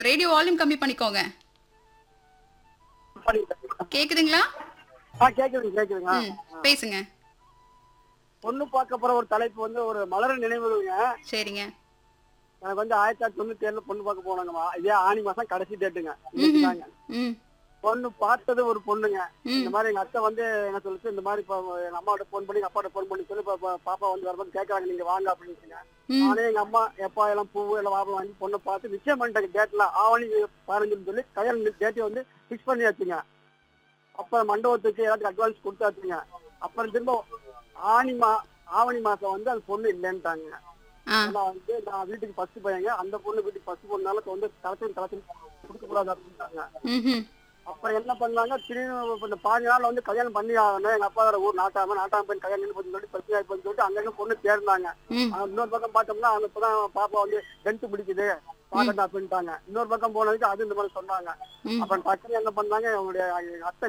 Radio volume கம்மி பண்ணிக்கோங்க கேக்குதுங்களா ஆ கேக்குதுங்க கேக்குதுங்க ம் பேசுங்க பொண்ணு பார்க்க போற ஒரு தலைப்பு வந்து ஒரு மலர நினைவுங்க சரிங்க எனக்கு வந்து ஆயிரத்தி தொள்ளாயிரத்தி தொண்ணூத்தி ஏழுல பொண்ணு பார்க்க போனாங்கம்மா இதே ஆணி மாசம் கடைசி டேட்டுங்க இன்னைக்குதாங்க. ம் பொண்ணு பார்த்தது ஒரு பொண்ணுங்க ம் இந்த மாதிரி எங்க அத்தை வந்து என்ன சொல்லிச்சு இந்த மாதிரி இப்போ எங்க அம்மாவோட ஃபோன் பண்ணி எங்க அப்பாவோட ஃபோன் பண்ணி சொல்லி இப்ப- இப்ப பாப்பா வந்து வரும்போது கேட்கறாங்க நீங்க வாங்க அப்படின்னு ம் நானே எங்க அம்மா எப்பா எல்லாம் பூ எல்லாம் வாபம் வாங்கி பொண்ணை பார்த்து நிச்சயம் பண்ணிட்டாங்க டேட்ல ஆவணி பதினஞ்சுன்னு சொல்லி கல்யாணம் டேட்டை வந்து ஃபிக்ஸ் பண்ணியாச்சுங்க அப்ப மண்டபத்துக்கு எல்லாத்துக்கும் அட்வான்ஸ் கொடுத்தாச்சுங்க அப்புறம் திரும்ப ஆணி மா ஆவணி மாசம் வந்து அந்த பொண்ணு இல்லைன்ட்டாங்க ஆ ஆனா வந்து நான் வீட்டுக்கு ஃபர்ஸ்ட் பையங்க அந்த பொண்ணு வீட்டுக்கு ஃபர்ஸ்ட் பொண்ணால வந்து கலெக்ஷன் கலெக்ஷன் கொடுக்க கூடாது அப்படின்ட்டாங்க ம்ஹும். அப்புறம் என்ன பண்ணாங்க திரும்பி இப்ப இந்த பாஞ்சு நாள் வந்து கல்யாணம் பண்ணி ஆகணும் எங்க அப்பா வேற ஊர் நாட்டாம நாட்டாம போய் கல்யாணம் பண்ணி சொல்லிட்டு பிரச்சனை ஆயிப்போன்னு சொல்லிட்டு அங்க பொண்ணு தேர்ந்தாங்க ம் ஆனா இன்னொரு பக்கம் பார்த்தோம்னா அவங்க இப்பதான் பாப்பா வந்து டென்த் பிடிக்குது பாக்கட்டா அப்படின்ட்டாங்க இன்னொரு பக்கம் போனதுக்கு அது இந்த மாதிரி சொன்னாங்க ம் அப்புறம் டக்குனு என்ன பண்ணாங்க அவங்களுடைய அத்தை